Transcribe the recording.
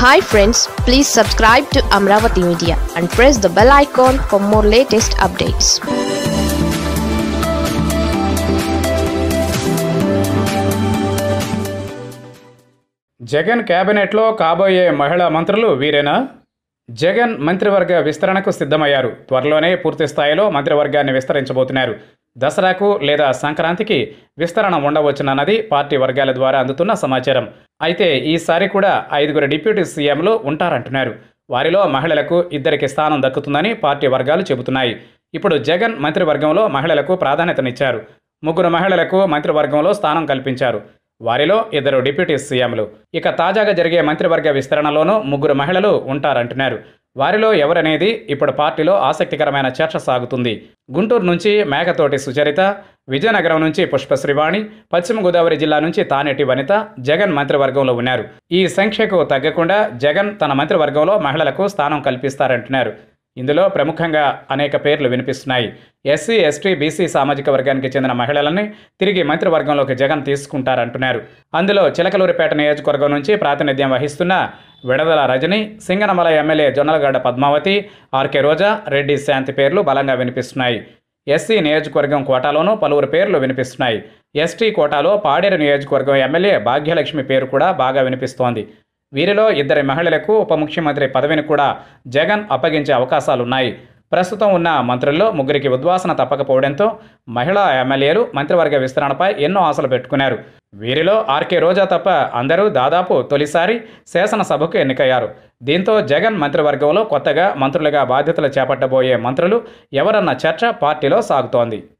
hi friends please subscribe to Amaravati media and press the bell icon for more latest updates Jagan కేబినెట్లో కాబోయే మహిళా మంత్రులు వీరేనా జగన్ మంత్రివర్గ విస్తరణకు సిద్ధమయ్యారు త్వరలోనే పూర్తి స్థాయిలో మంత్రివర్గాన్ని విస్తరించబోతున్నారు దసరాకు లేదా సంక్రాంతికి విస్తరణ ఉండవచ్చునన్నది పార్టీ వర్గాల ద్వారా అందుతున్న సమాచారం అయితే ఈసారి కూడా ఐదుగురు డిప్యూటీ సీఎంలు ఉంటారంటున్నారు వారిలో మహిళలకు ఇద్దరికి స్థానం దక్కుతుందని పార్టీ వర్గాలు చెబుతున్నాయి ఇప్పుడు జగన్ మంత్రివర్గంలో మహిళలకు ప్రాధాన్యతనిచ్చారు ముగ్గురు మహిళలకు మంత్రివర్గంలో స్థానం కల్పించారు వారిలో ఇద్దరు డిప్యూటీ సీఎంలు ఇక తాజాగా జరిగే మంత్రివర్గ విస్తరణలోనూ ముగ్గురు మహిళలు ఉంటారంటున్నారు వారిలో ఎవరనేది ఇప్పుడు పార్టీలో ఆసక్తికరమైన చర్చ సాగుతుంది గుంటూరు నుంచి మేకతోటి సుచరిత విజయనగరం నుంచి పుష్పశ్రీవాణి పశ్చిమ గోదావరి జిల్లా నుంచి తానేటి వనిత జగన్ మంత్రివర్గంలో ఉన్నారు ఈ సంఖ్యకు తగ్గకుండా జగన్ తన మంత్రివర్గంలో మహిళలకు స్థానం కల్పిస్తారంటున్నారు ఇందులో ప్రముఖంగా అనేక పేర్లు వినిపిస్తున్నాయి ఎస్సీ ఎస్టీ బీసీ సామాజిక వర్గానికి చెందిన మహిళలని తిరిగి మంత్రివర్గంలోకి జగన్ తీసుకుంటారంటున్నారు అందులో చిలకలూరిపేట నియోజకవర్గం నుంచి ప్రాతినిధ్యం వహిస్తున్న విడదల రజని సింగనమల ఎమ్మెల్యే జొన్నలగడ్డ పద్మావతి ఆర్కే రోజా రెడ్డి శాంతి పేర్లు బలంగా వినిపిస్తున్నాయి ఎస్సీ నియోజకవర్గం కోటాలోనూ పలువురు పేర్లు వినిపిస్తున్నాయి ఎస్టీ కోటాలో పాడేరు నియోజకవర్గం ఎమ్మెల్యే భాగ్యలక్ష్మి పేరు కూడా బాగా వినిపిస్తోంది వీరిలో ఇద్దరి మహిళలకు ఉప ముఖ్యమంత్రి పదవిని కూడా జగన్ అప్పగించే అవకాశాలున్నాయి ప్రస్తుతం ఉన్న మంత్రుల్లో ముగ్గురికి ఉద్వాసన తప్పకపోవడంతో మహిళా ఎమ్మెల్యేలు మంత్రివర్గ విస్తరణపై ఎన్నో ఆశలు పెట్టుకున్నారు వీరిలో ఆర్కే రోజా తప్ప అందరూ దాదాపు తొలిసారి శాసనసభకు ఎన్నికయ్యారు దీంతో జగన్ మంత్రివర్గంలో కొత్తగా మంత్రులుగా బాధ్యతలు చేపట్టబోయే మంత్రులు ఎవరన్న చర్చ పార్టీలో సాగుతోంది